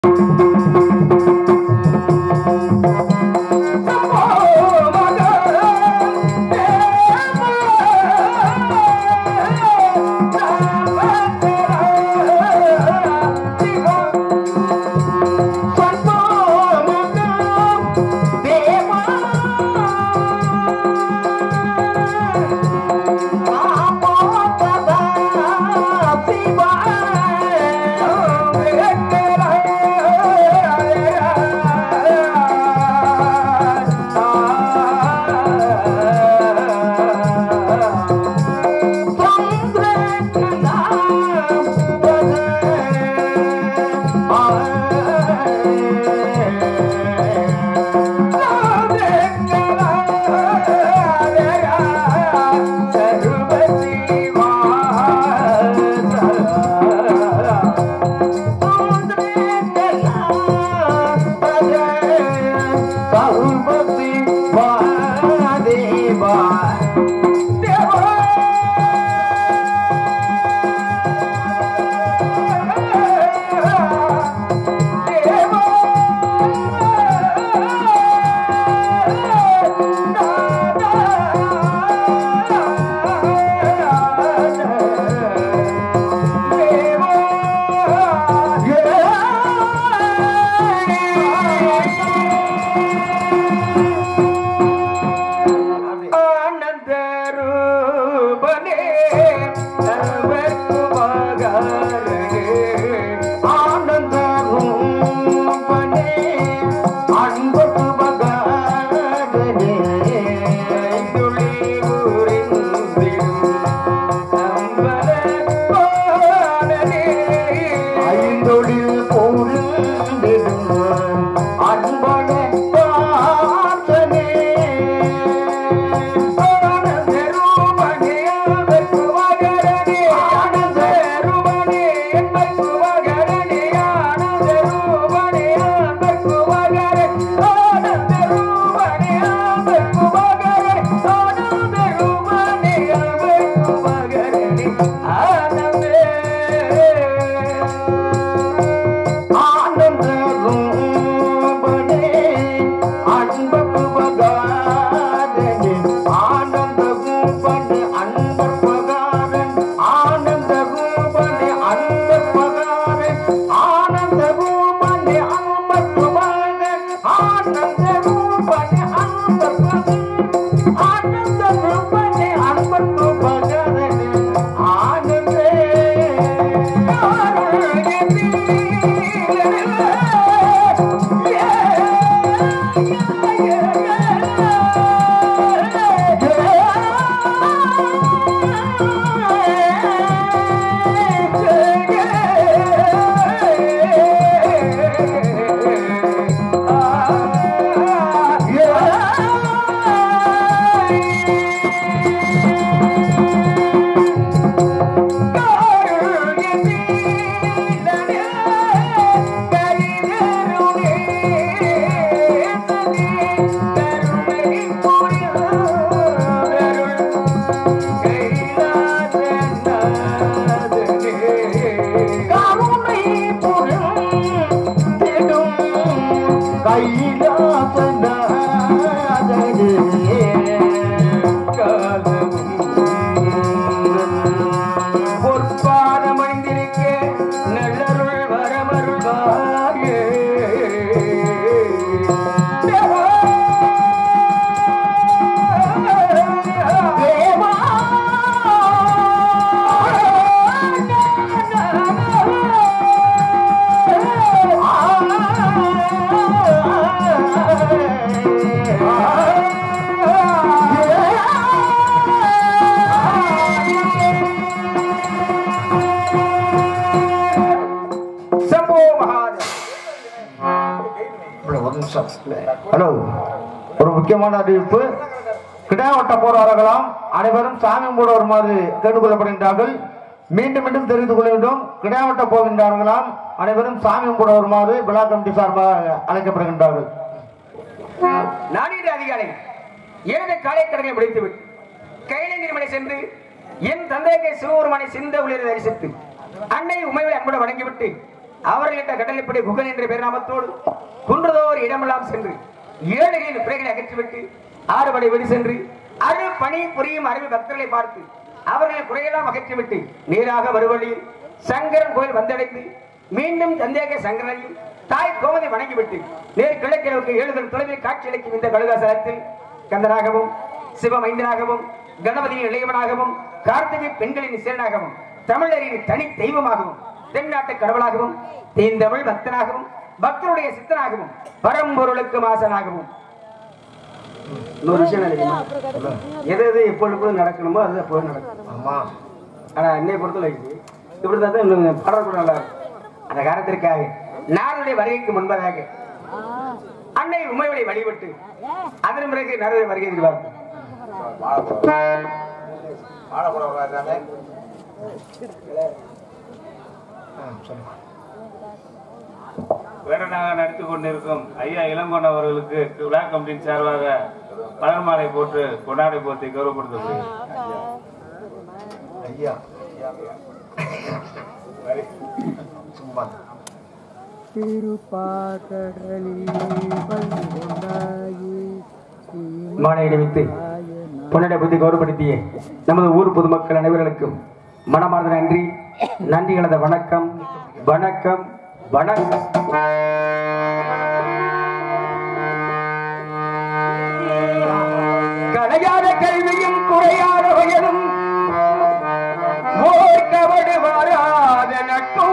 பொற்பாதமணிந்திருக்க நல்லருள் வரமருள்வாயே தேவா சம்போ மகாராஜ் ஒரு நிமிஷம் ஹலோ ஒரு முக்கியமான அறிவிப்பு கிடாவட்ட போராடலாம் அனைவரும் சாமி கூட வருமாறு கேட்டுக்கொள்ளப்படுகின்றார்கள் மீண்டும் மீண்டும் தெரிந்து கொள்ள வேண்டும் கிடாவட்ட போகின்றார்களாம் அனைவரும் சாமி கூட வருமாறு விழா கமிட்டி சார்பாக அழைக்கப்படுகின்றார்கள் நானீடு அதிகாலை எனது காலை கடனை முடித்துவிட்டு கைலங்கிரி மலை சென்று என் தந்தைக்கு சிவபெருமானை சிந்த உளிரை தரிசித்து அன்னை உமைகளை அன்போடு வணங்கிவிட்டு அவர்களிட்ட கடலைப்படி குகன் என்ற பெருநாமத்தோடு குன்றதோர் இடமெல்லாம் சென்று ஏழைகளின் பிறைகளை அகற்றிவிட்டு ஆறுபடை வெடி சென்று அரு பணி புரியும் அறிவு பக்தர்களை பார்த்து அவர்களின் குறையெல்லாம் அகற்றிவிட்டு நேராக வருவழியில் சங்கரன் கோயில் வந்தடைந்து மீண்டும் சந்தேக சங்கரனையும் தாய் கோமதி வணங்கிவிட்டு நேர் கிழக்கிழக்கு ஏழுதல் தொலைவில் காட்சியளிக்கும் இந்த கழுகாசலத்தில் கந்தனாகவும் சிவமைந்தனாகவும் கணபதியின் இளையவனாகவும் கார்த்திகை பெண்களின் சேனாகவும் தமிழரின் தனி தெய்வமாகவும் தென்னாட்டு கடவுளாகவும் தீந்தமிழ் பக்தனாகவும் பக்தருடைய சித்தனாகவும் பரம்பொருளுக்கு மாசனாகவும் இன்னொரு விஷயம் என்ன தெரியுமா? எது எது எப்பொழுது எப்பொழுது நடக்கணுமோ அது அப்போது நடக்கும் ஆமா ஆனா என்னை பொறுத்தவரைக்கும் இப்படி தான் இன்னும் பாடக்கூட நல்லா இருக்கும் அந்த காலத்திற்காக நாரனுடைய வருகைக்கு முன்பதாக அன்னை உமையுடைய வழிபட்டு அதன் பிறகு நரதை வருகை எதிர்பார்க்கும் வேடனாக நடித்துக் கொண்டிருக்கும் ஐயா இளங்கொண்ட அவர்களுக்கு விழா கமிட்டியின் சார்பாக மலர் மாலை போட்டு கொண்டாடை போத்தி கௌரவப்படுத்தப்படுகிறது ஐயா சும்மா மாலை அணிவித்து பொன்னடை புத்தி கௌரவப்படுத்திய நமது ஊர் பொதுமக்கள் அனைவர்களுக்கும் மனமார்ந்த நன்றி நன்றி கலந்த வணக்கம் வணக்கம் வணக்கம் கலையாத கல்வியும் குறையாத வயதும் ஓர் கவடு வாராத நட்போ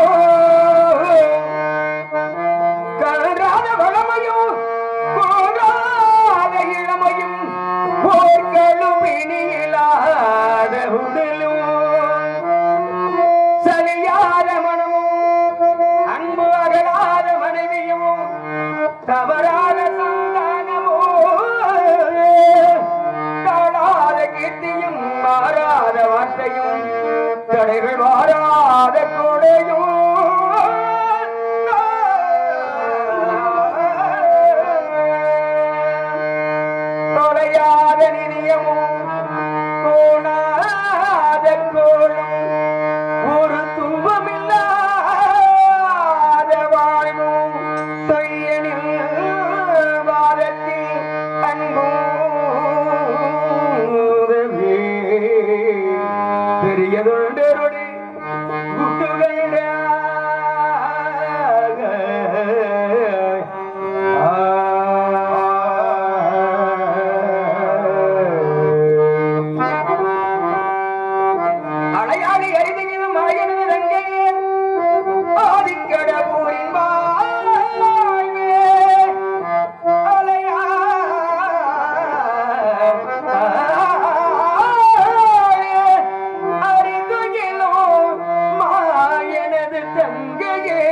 கலராத வளமையும் கோராத இளமையும் போர்களும் இனியிலாத உடலும் சலியாத மனமும் அன்பு அகலாத மனைவியும் தவறாத சந்தானமோ தாழாத கீர்த்தியும் மாறாத வார்த்தையும் தடைகள் மாறாத கொடையும் தொலையாத நிதியமும் கோணாத கோளும் ஒரு துன்பமில்லாத வாழ்வும் தொய்யனில் வாதத்தில் அன்பூதமே பெரியதொண்டருடி அலையாளி அறிவியும் மாயனது தங்கே ஆதிக்கடபூரின் வாழ்வே அலையா அறிந்துகிலோ மாயனது தங்கையே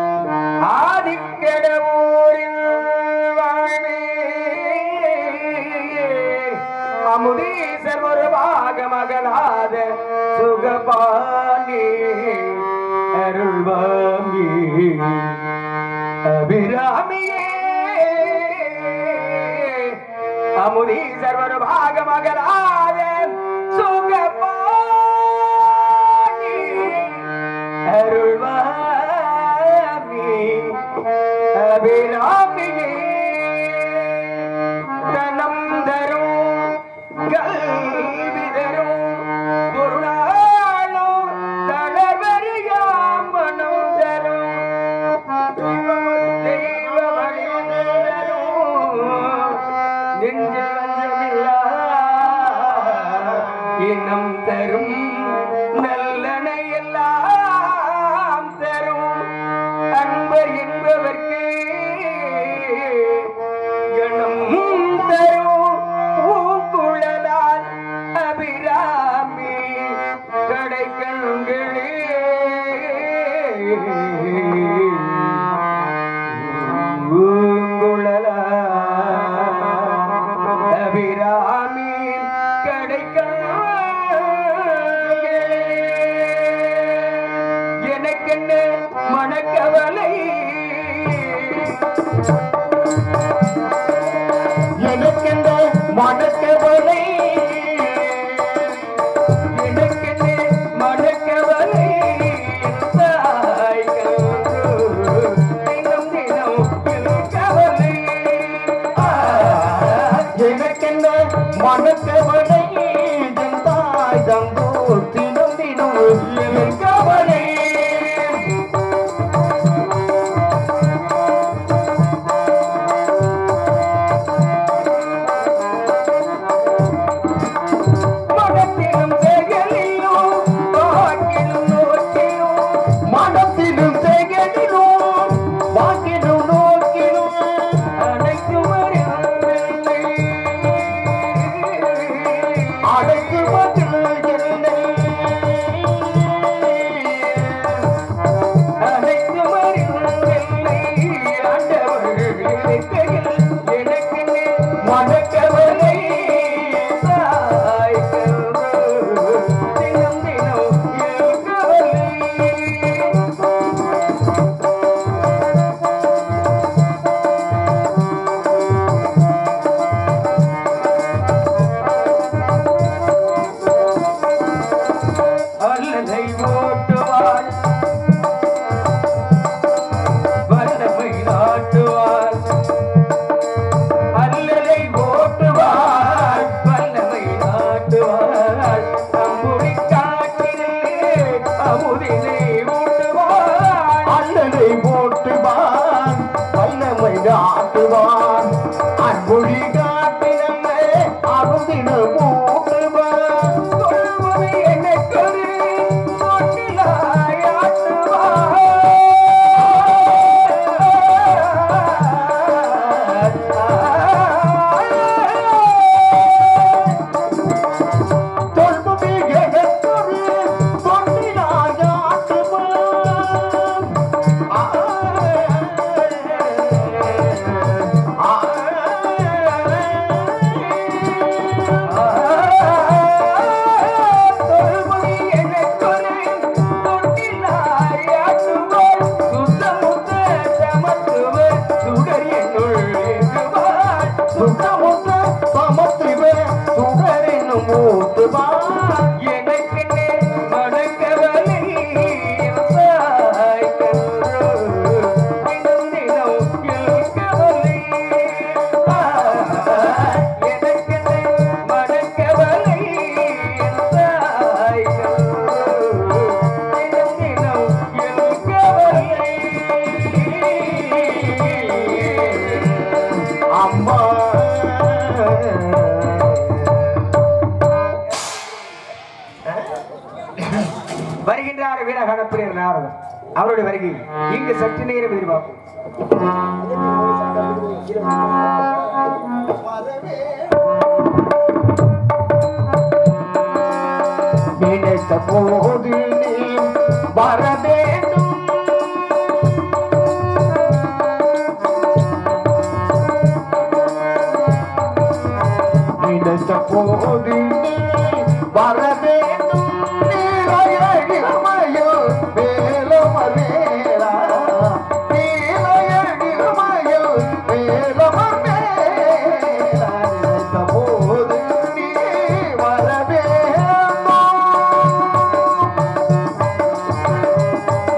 ஆதிக்கடபூரின் வாழ்வே அமுதீசர் ஒரு பாகமகளாத சுகபாணி அருள்வாமி அபிராமியே அமுதீசர் ஒரு பாகமகளாத சுகபாணி அருள்வாமி அபிராமியே தனம் தரும் கல்வி தரும் பொருளாலும் தளவரியாம் மனம் தரும் தெய்வ வடிவம் தரும் நெஞ்சில் வஞ்சமில்லா இனம் தரும் நல்லனை எல்லாம் தரும் அன்பர் என்பவர்க்கு கணம் தரும் பூங்குழலால் அபிராமி கடைக்கண்களே பூங்குழலால் அபிராமி கடைக்கண்களே எனக்கென்ன மனக்கவலை எனக்கென்ன மனக்கவலை எனக்கென்ன மனக்கவலை தாய் கண்டே. மணக்கவனை என் தாய் தந்தோர் தினம் தினம் என் கவலை மனத்திலும் செயலிலும் வாக்கிலும் நோக்கிலும் மனத்திலும் செயலிலும் வாக்கிலும் நோக்கிலும் அனைத்தும் அறிவில்லை அடைக்குவதில்லை அனைத்தும் அறிவில்லை ஆண்டவர் இருக்கையில் எனக்கு மனக்கவலை தினம் தினம் இருக்கவலை அல்லதை ஓட்டுவாள் வல்லமை நாட்டுவாள் அல்லலை ஓட்டுவாள் வல்லமை நாட்டுவாள் அம்புடி காட்டிலே அமுதினை ஊட்டுவாள் அல்லலை ஓட்டுவாள் வல்லமை நாட்டுவாள் அன்புடி காட்டிலே அமுதின ஊட்டுவாள் சொல்வது எனக்கு எனக்கென்னே மடக்கவலை சாய் கன்றோ தினம் தினம் இழுக்கவலை எனக்கென்னே மடக்கவலை சாய் கன்றோ தினம் தினம் இழுக்கவலை அம்மா வருகின்றார் வீரகணப்பிரியர் நாரதர் அவருடைய வருகை இங்கு சற்று நேரம் எதிர்பார்ப்போம் நினைத்த போது நீ வர வேண்டும் நினைத்த போது நீ வர வேண்டும் நீலையடிமையோ வேலமரேரா நீலையடிமையோ வேலமரேரா நினைத்த போது நீ வர வேண்டும்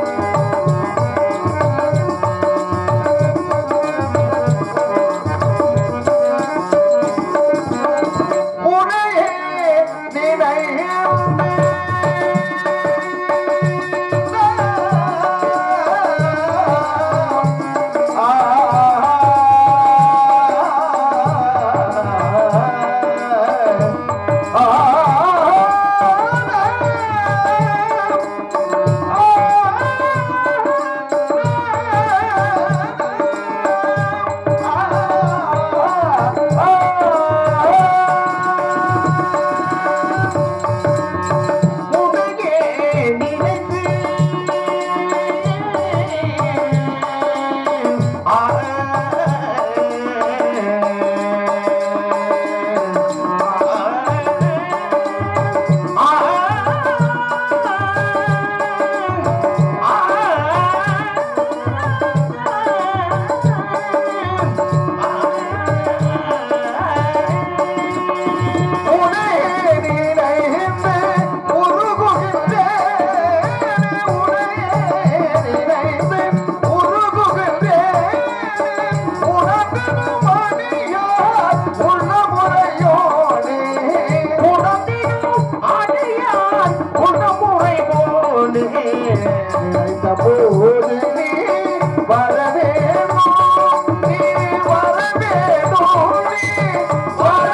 வேணும் நீ வர வேணும் நீ வர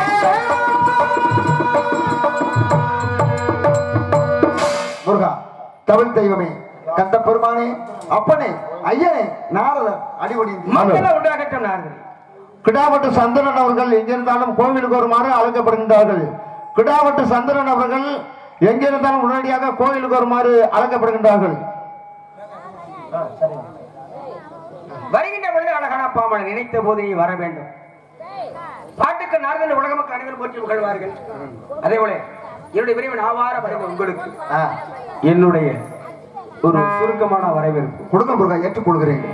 முருகா தமிழ் தெய்வமே கந்த பெருமானே அப்பனே ஐயனே நாரதர் அடிபடி மக்கள் உண்டாகட்டும் நார்கள் கிடாவட்டு சந்திரன் அவர்கள் எங்கிருந்தாலும் கோவிலுக்கு வருமாறு அழைக்கப்படுகின்றார்கள் கிடாவட்டு சந்திரன் அவர்கள் எங்கிருந்தாலும் உடனடியாக கோவிலுக்கு வருமாறு அழைக்கப்படுகின்றார்கள் வருகின்ற பொழுது அழகான பாமனை நினைத்த போது நீ வர வேண்டும் பாட்டுக்கு நார்கள் உலக மக்கள் அனைவரும் போற்றி புகழ்வார்கள் அதே போல என்னுடைய விரைவில் ஆவார படைந்த உங்களுக்கு ஆ, என்னுடைய ஒரு சுருக்கமான வரவேற்பு கொடுங்க முருகா ஏற்றுக்கொள்கிறேன்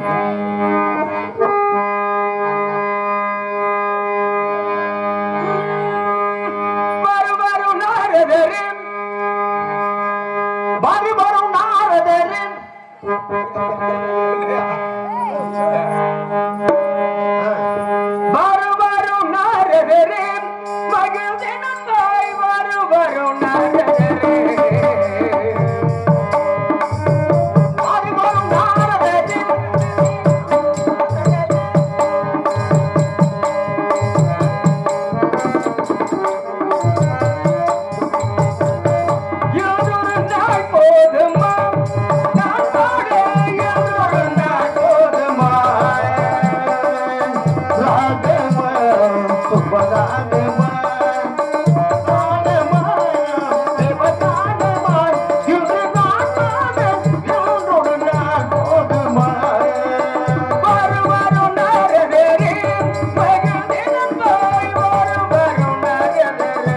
வரு வரு நாரதரின் வரு வரும் நாரதரின் வரு வரு நாரதரின் மகிழ்ந்தினாய் வரு வரு நாரதரின் வரு வரு நாரதரின் யாதொரு நாள் போதுமா நான் பாட யாதொரு நாள் போதுமா ராகம சுபராகம தானம தேவதானம இன்று நான் பாட என்னோடு நான் போதுமா வரு வரு நாரதரே மகிழ்ந்தினம் போய் வரு வரு நாரதரே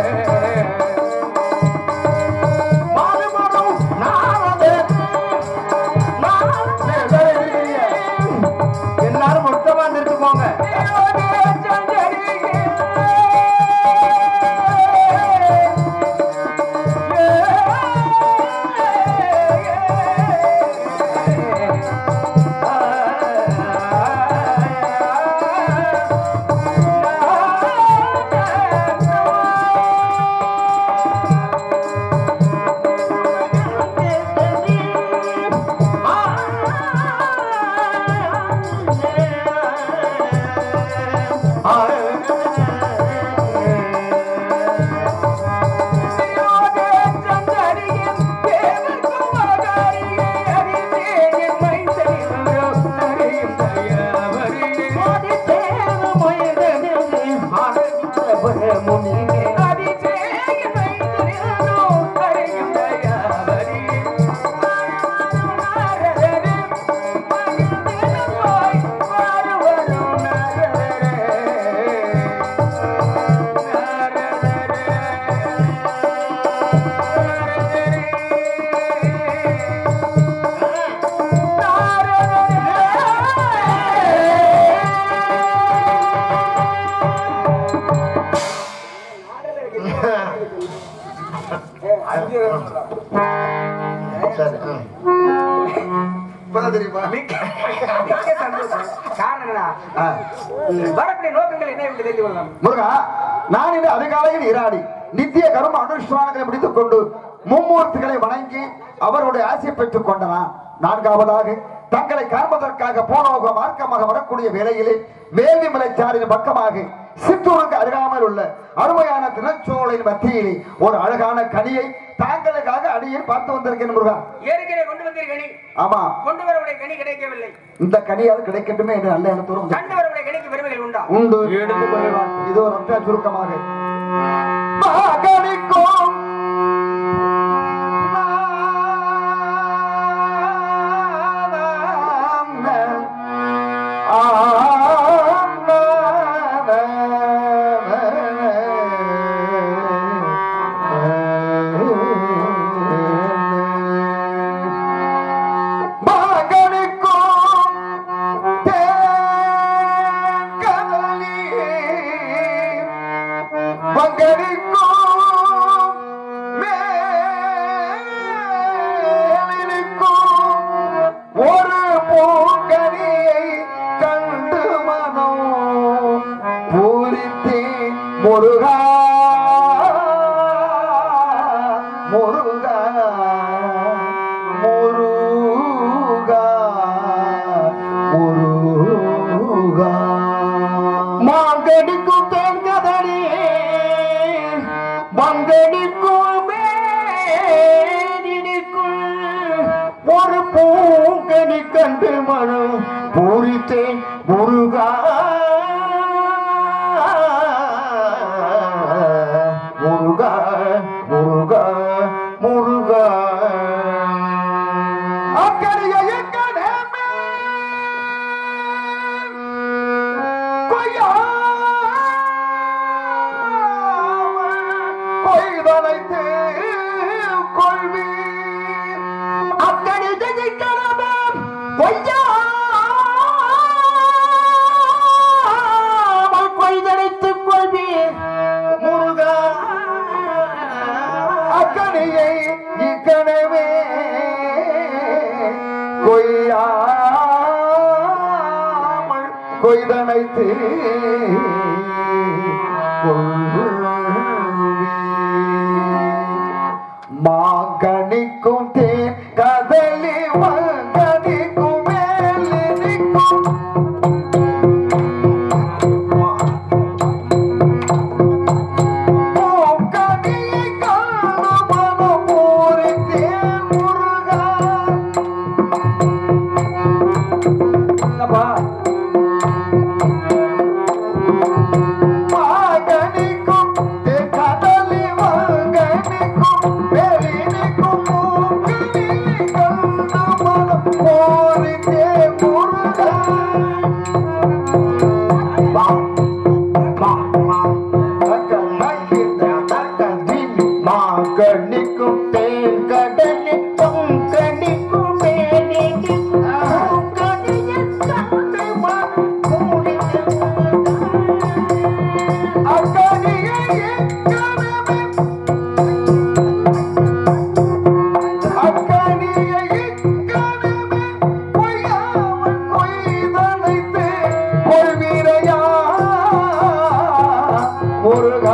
மாறுபடும் நாரதே நாரதே எல்லாரும் மொத்தமா நிறுத்து போங்க சரி ம். இப்பதான் தெரியுமா மிக்க மிக்க சந்தோஷம் காரணம் என்னன்னா, ஆ. வரக்கூடிய நோக்கங்கள் என்ன என்று தெரிந்து கொள்ளலாம் முருகா நான் இன்று அதிகாலையில் இராடி நித்திய கர்ம அனுஷ்டானங்களை முடித்துக் கொண்டு மும்மூர்த்திகளை வணங்கி அவருடைய ஆசையை பெற்றுக் கொண்டனா நான்காவதாக தங்களை காண்பதற்காக போனோக மார்க்கமாக வரக்கூடிய வேளையிலே வேள்வி மலைச்சாரின் பக்கமாக சித்தூருக்கு அருகாமல் உள்ள அருமையான தினச்சோலையின் மத்தியிலே ஒரு அழகான கனியை தாங்களுக்காக அடியில் பார்த்து வந்திருக்கேன் முருகா ஏற்கனவே கொண்டு வந்தீர் கனி ஆமா கொண்டு வரவுடைய கனி கிடைக்கவில்லை இந்த கனியாவது கிடைக்கட்டுமே என்று நல்ல எண்ணத்தோடு கண்டு வரவுடைய கனிக்கு பெருமைகள் உண்டா உண்டு இது ஒரு அர்த்த சுருக்கமாக மகனிக்கும் மகனுக்கும் ஒரு பூங்கனியை கண்டு மனம் பூரித்தேன் முருகா முருகா முருகா மனம் பூரித்தே முருகா முருகா முருகா முருகா அக்கறைய எங்கனமே கொய்தனைத்து கொள்வி அக்கடி ஜெயிக்கணும் கொய்யாமல் கொய்தனைத்துக் கொள்வி முருகா அக்கனியை இக்கனவே கொய்யாமல் கொய்தனைத்து மாங்கனிக்கும் தேன் கதலி மங்கனிக்கும் மேலினிக்கும் பூங்கனியை காணும் மனம் பூரித்தேன் முருகா அப்பா மாங்கனிக்கும் தேன் கதலி மங்கனிக்கும் மேலினிக்கும் பூங்கனியை காணும் மனம் பூரித்தேன் முருகா வா மாங்கனிக்கும் தேன் கடலி பொங்கனிக்கும் மேனிக்கும் பூங்கனியில் கண்டு மூடிக்கு அக்கனியை எங்கனமே அக்கனியை எங்கனமே பொய்யாமல் கொய்தனைத்து கொள்வீரையா முருகா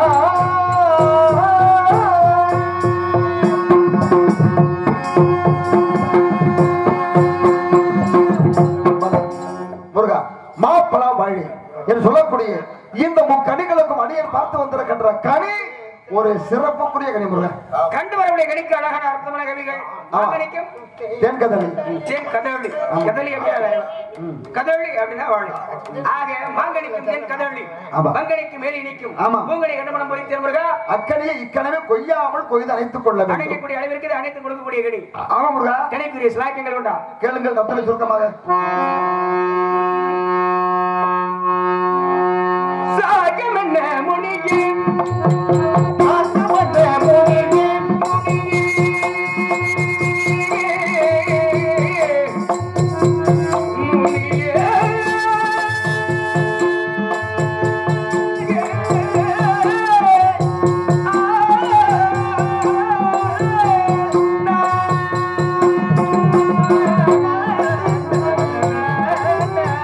முருகா மாப்பழா வாழி என்று சொல்லக்கூடிய இந்த முக்கணிகளுக்கும் அடியன் பார்த்து வந்திருக்கின்ற கனி ஒரு சிறப்புக்குரிய கனி முருகன் கண்டு வரக்கூடிய கணிக்கு அழகான அர்த்தமான கவிகள் மாங்கனிக்கும் தென்கதலி தேன் கதவழி கதலி அப்படின்னா வேற. கதவழி அப்படின்னா வாழை ஆக மாங்கனிக்கும் தேன் கதவழி ஆமா. மங்கனிக்கு மேலே நிற்கும் ஆமா. பூங்கனி கண்டமனம் போய் திருமுருகா அக்கனியை இக்கனவே கொய்யாமல் கொய்து அணைத்துக் கொள்ள வேண்டும் அணைக்கக்கூடிய அளவிற்கு இது அனைத்து கொடுக்கக்கூடிய கடி ஆமா முருகா கணிக்குரிய சிலாக்கியங்கள் உண்டா கேளுங்கள் ரத்தனை சுருக்கமாக சாகம் என்ன முனியே ஆசைப்பட்ட மொழியே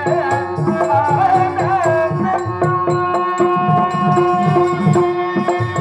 ஆ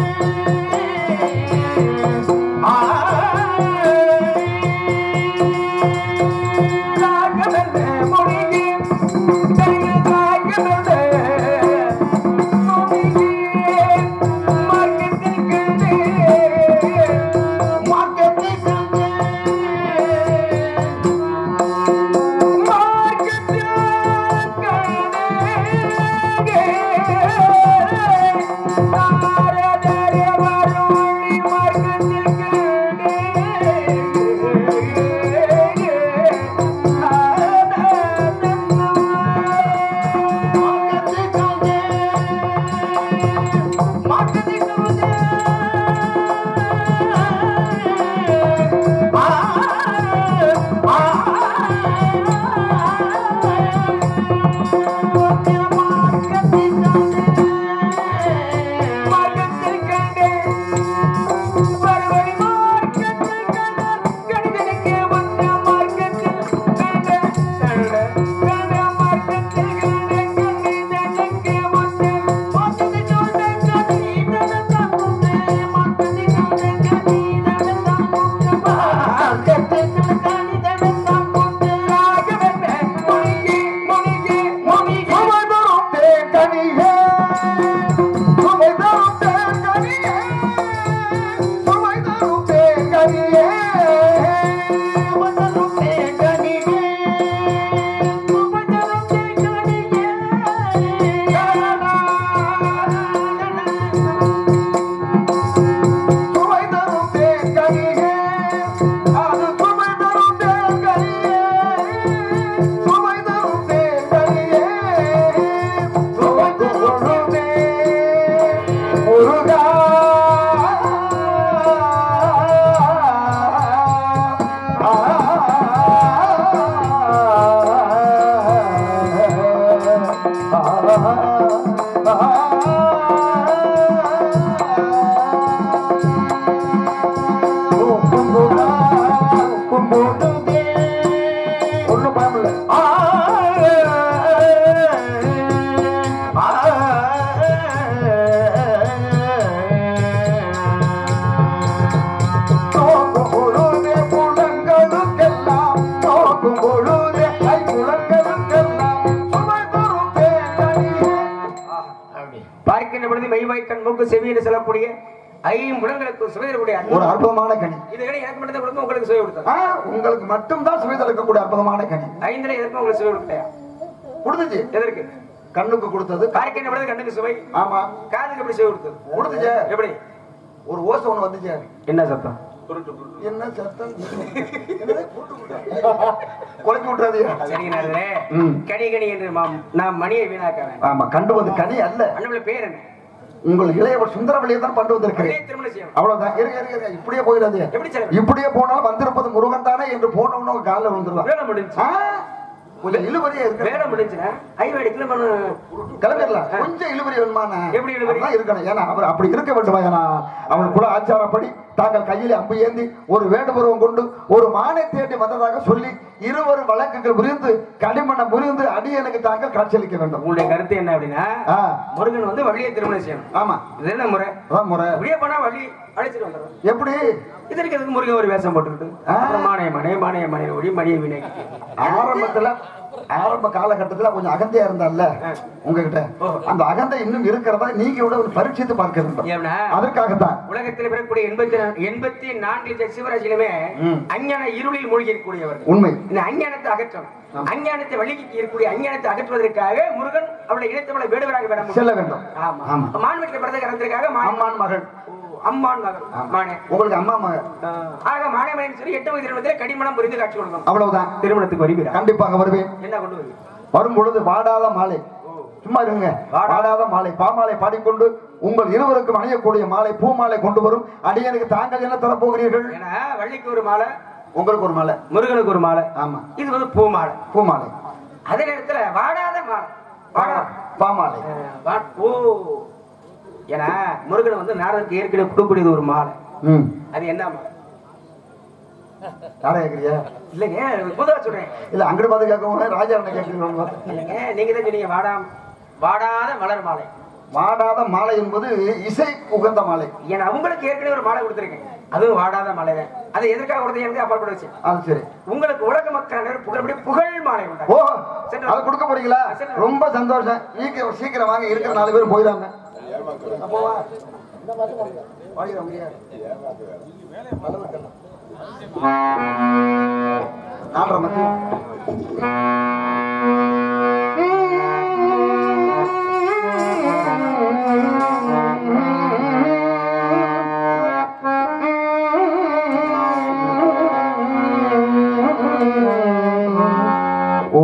ஒன்றும் பயமில்லை நோக்கும் பொழுதே புலங்களுக்கெல்லாம் நோக்கும் பொழுதே ஐங்குலங்களுக்கெல்லாம் சுமை தரும் பேரணியே பார்க்கின்ற பொழுது மெய்வாய் கண் மூக்கு செவி என்று சொல்லக்கூடிய ஐம்புலங்களுக்கு சுவைதரக்கூடிய ஒரு அற்புதமான கனி இதுகளை எனக்கு மட்டும் தான் கொடுத்து உங்களுக்கு சுவை கொடுத்தது ஆ, உங்களுக்கு மட்டும்தான் சுவைதளிக்கக்கூடிய அற்புதமான கனி ஐந்துல எதற்கு உங்களுக்கு சுவை கொடுத்தையா கொடுத்துச்சு எதற்கு கண்ணுக்கு கொடுத்தது பார்க்கின்ற பொழுது கண்ணுக்கு சுவை ஆமா காதுக்கு எப்படி சுவை கொடுத்தது கொடுத்துச்சு எப்படி ஒரு ஓசை ஒண்ணு வந்துச்சு என்ன சத்தம் என்ன சத்தம் என்னது? குலைச்சு விட்டுறாதீங்க சரிங்க நாரதரே ம். கனி கனி என்று மாம் நாம் மணியை வீணாக்காரன் ஆமா கண்டுவது கனி அல்ல அண்ணனுடைய பேர் என்ன உங்கள் இளையவர் சுந்தரவழியை தான் பண்டு வந்திருக்கிறேன் அதே திருமணம் செய்யணும் அவ்வளவுதான் இருங்க இருங்க இருங்க. இப்படியே போயிடாது எப்படி செலவு இப்படியே போனால் வந்திருப்பது முருகன் தானே என்று போனவன உங்க காலில் விழுந்துருவான் வேலை முடிஞ்சு ஆ, கொஞ்சம் இழுவரியா இருக்கு வேலை முடிஞ்சுனா ஐவாடி கிலோ பண்ணு கிளம்பிடலாம் கொஞ்சம் இழுவரி வேணுமான எப்படி இழுவரி? அதான் இருக்கணும் ஏன்னா அவர் அப்படி இருக்க வேண்டுமா ஏன்னா அவன் குல ஆச்சாரப்படி தாங்கள் கையிலே அம்பு ஏந்தி ஒரு வேண்டுபுருவம் கொண்டு ஒரு மானை தேடி வந்ததாக சொல்லி இருவரும் வழக்குகள் புரிந்து களிமண்ணம் புரிந்து அடியனுக்கு தாங்கள் காட்சியளிக்க வேண்டும் உங்களுடைய கருத்து என்ன அப்படின்னா ஆ, முருகன் வந்து வள்ளியை திருமணம் செய்யணும் ஆமா இது என்ன முறை அதான் முறை அப்படியே போனா வள்ளி அழைச்சிட்டு வந்துடும் எப்படி இதற்கு எதுக்கு முருகன் ஒரு வேஷம் போட்டுக்கிட்டு ஆ. அப்புறம் மானைய மனை மானைய மனை ஒடி மணியை வினைக்கு ஆரம்பத்துல ஆரம்ப காலகட்டத்துல கொஞ்சம் அகந்தையா இருந்தால உங்ககிட்ட அந்த அகந்தை இன்னும் இருக்கிறதா நீங்க விட ஒரு பரீட்சித்து பார்க்க வேண்டும் ஏன்னா அதற்காகத்தான் உலகத்தில் பிறக்கூடிய எண்பத்தி நா- எண்பத்தி நான்கு லட்சம் சிவராசிலுமே ம். அஞ்ஞான இருளில் மூழ்கி இருக்கக்கூடியவர்கள் உண்மை இந்த அஞ்ஞானத்தை அகற்றணும் அஞ்ஞானத்தை வழிக்கு இருக்கக்கூடிய அஞ்ஞானத்தை அகற்றுவதற்காக முருகன் அவருடைய இனத்தவளை வேடுவராக வர செல்ல வேண்டும் ஆமா ஆமா. மான் வீட்டில் பிறந்த கறந்ததுக்காக அம்மான் மகள் அம்மான் மகள் மானே உங்களுக்கு அம்மா மகள் ஆக மாணவன் சொல்லி எட்டு வயது திருமணத்தில் கடிமணம் புரிந்து காட்சி கொடுக்கணும் அவ்வளவுதான் திருமணத்துக்கு வருகிறார் கண்டிப்பாக வருவேன் என்ன கொண்டு வருவீங்க வரும் பொழுது வாடாத மாலை சும்மா இருங்க வாடாத மாலை பாமாலை பாடிக்கொண்டு உங்கள் இருவருக்கும் அணியக்கூடிய மாலை பூ மாலை கொண்டு வரும் அடியனுக்கு தாங்கள் என்ன தரப் போகிறீர்கள் ஏன்னா வள்ளிக்கு ஒரு மாலை உங்களுக்கு ஒரு மாலை முருகனுக்கு ஒரு மாலை ஆமா இது வந்து பூ மாலை பூ மாலை அதே நேரத்துல வாடாத மாலை வாடா பாமாலை அஹ், வா- ஓ ஏன்னா முருகன் வந்து நாரதற்கு ஏற்கனவே கொடுக்கக்கூடியது ஒரு மாலை ம் அது என்ன மாலை யாரை கேட்குறியா இல்லைங்க பொதுவா சொல்றேன் இல்ல அங்கிட்டு பார்த்து கேட்கவும் ராஜா என்ன கேட்கிறீங்க இல்லைங்க நீங்க தான் சொன்னீங்க வாடா வாடாத மலர் மாலை வாடாத மாலை என்பது இசை உகந்த மாலை ஏன்னா உங்களுக்கு ஏற்கனவே ஒரு மாலை கொடுத்துருக்கேன் அதுவும் வாடாத மாலை தான் அது எதற்காக கொடுத்தீங்க எனக்கு அப்பாற்பட வச்சு அது சரி உங்களுக்கு உலக மக்கள் அனைவரும் புகழப்படி புகழ் மாலை உண்டு ஓ அது கொடுக்க போறீங்களா ரொம்ப சந்தோஷம் சீக்கிரம் சீக்கிரம் வாங்க இருக்கிற நாலு பேர் போயிடாங்க அப்போவா? வாங்கிடா, முடியாது. நாலரை மணி. ஓ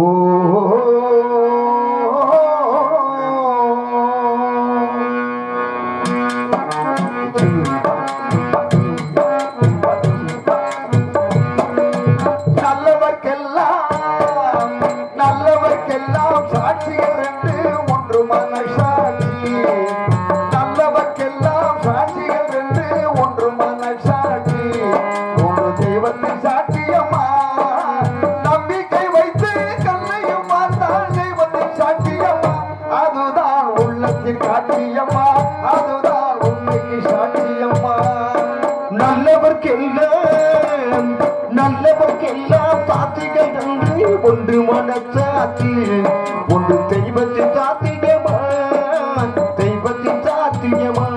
நல்லவர்க்கெல்லாம் நல்லவர்க்கெல்லாம் சாட்சிகள் என்று ஒன்று மனசாட்சி நல்லவர்க்கெல்லாம் சாட்சிகள் என்று ஒன்று மனசாட்சி ஒரு தெய்வத்தின் சாட்சியம்மா நம்பிக்கை வைத்து கண்ணையும் பார்த்தால் தெய்வத்தின் சாட்சியம்மா அதுதான் உள்ளத்தின் காட்சியம்மா அதுதான் உண்மைக்கு சாட்சியம்மா நல்லவர்க்கெல்லாம் நல்லவர்க்கெல்லாம் சாத்திகள் என்று ஒன்று மனசாட்சி ஒன்று தெய்வத்தின் சாத்தியமா தெய்வத்தின் சாத்தியமா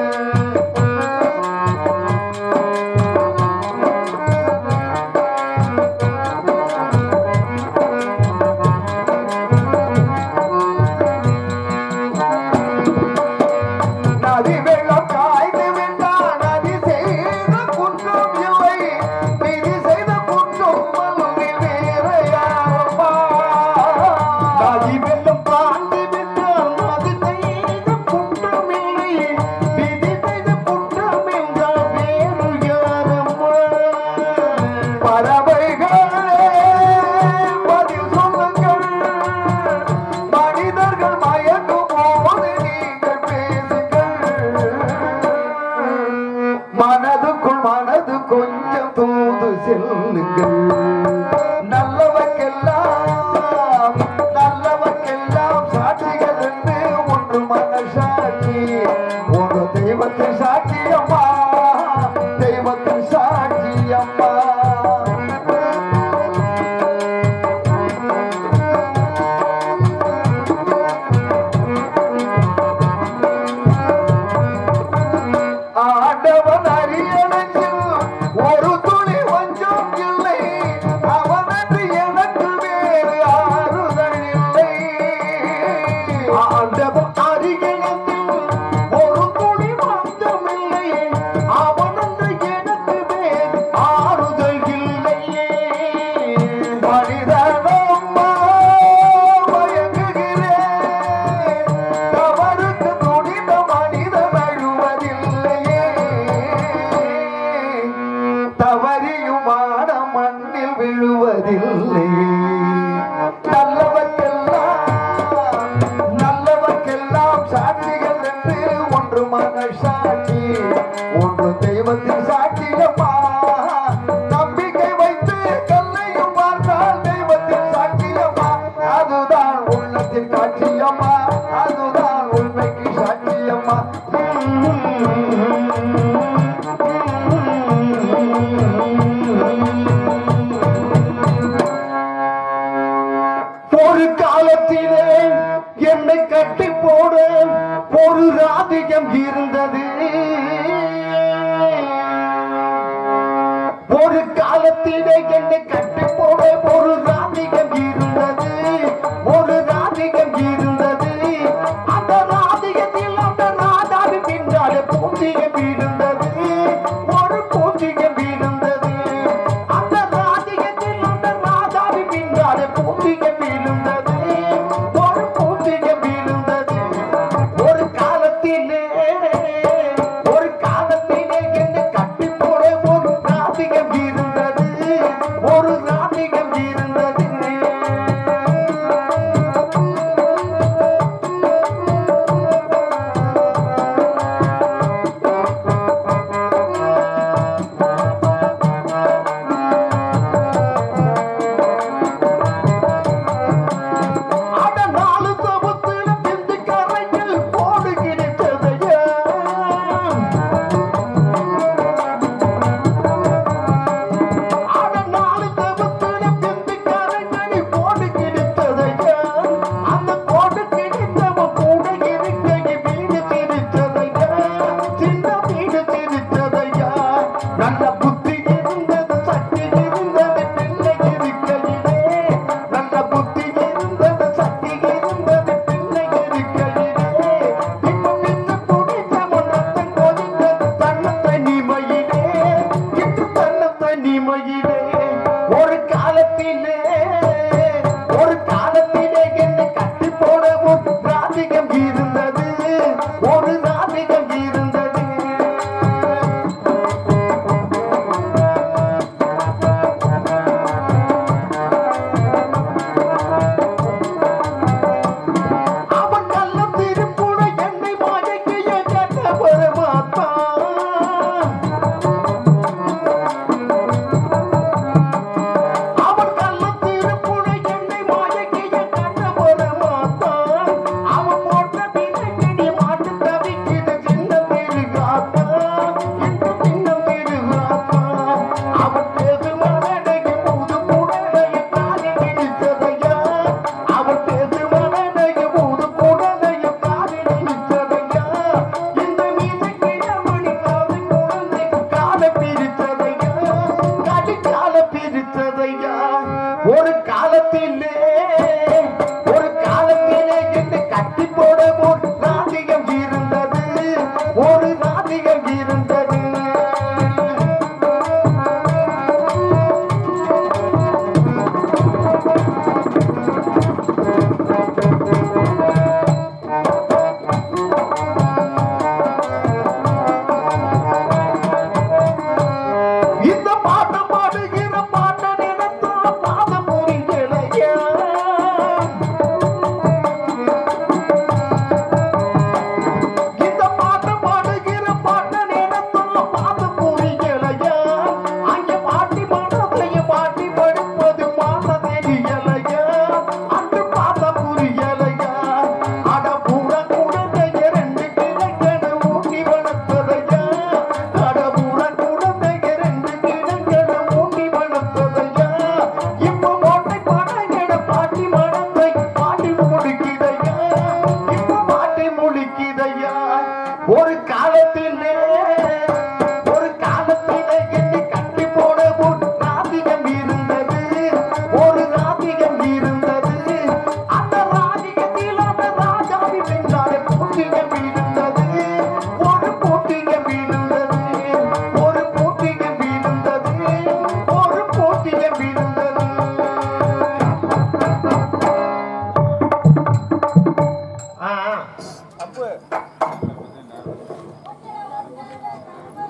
நதி வெள்ளம் காய்ந்து விட்டால் நதி செய்த குற்றம் இல்லை நிதி செய்த குற்றம் மல்லில் வேறையாரப்பா நதி வெள்ளம் காய்ந்து செல்லுங்கள் நல்லவர்க்கெல்லாம் நல்லவர்க்கெல்லாம் சாட்சிகள் என்று ஒன்று மனசாட்சி ஒரு தெய்வத்தின் சாட்சி அம்மா தெய்வத்தின் சாட்சி அம்மா ஆண்டவன் அரியணையில் ஒரு துளி வஞ்சம் இல்லை அவனன்று எனக்கு வேறு ஆறுதல் இல்லை ஆண்டவன் அரியணையில் ஒரு துளி வஞ்சம் இல்லை அவனன்று எனக்கு வேறு ஆறுதல் இல்லை மனிதனம்மா மயங்குகிறேன் தவறுக்கு துணிந்த மனிதன் அழுவதில்லையே தவறியுமான மண்ணில் விழுவதில்லையே நல்லவர்க்கெல்லாம் நல்லவர்க்கெல்லாம் சாட்சிகள் என்று ஒன்று மனசாட்சி ஒன்று தெய்வத்தின் சாட்சியம்மா நம்பிக்கை வைத்து கல்லையும் பார்த்தால் தெய்வத்தின் சாட்சியம்மா அதுதான் உள்ளத்தின் காட்சியம்மா அதுதான் உண்மைக்கு சாட்சியம்மா ஒரு காலத்திலே என்னை கட்டி போட ஒரு ராதிகம் இருந்தது ஒரு காலத்திலே என்னை கட்டி போட ஒரு ராதிகம் இருந்தது ஒரு ராதிகம் இருந்தது அந்த ராதிகத்தில் அந்த ராதாவி பின்னாலே பூஞ்சியம் இருந்தது ஒரு பூஞ்சியம் இருந்தது அந்த ராதிகத்தில் அந்த ராதாவி பின்னாலே பூஞ்சியம் இருந்தது ஒரு பூஞ்சியம் இருந்தது ஒரு காலத்திலே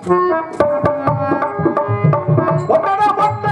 ஒட்டட பொட்ட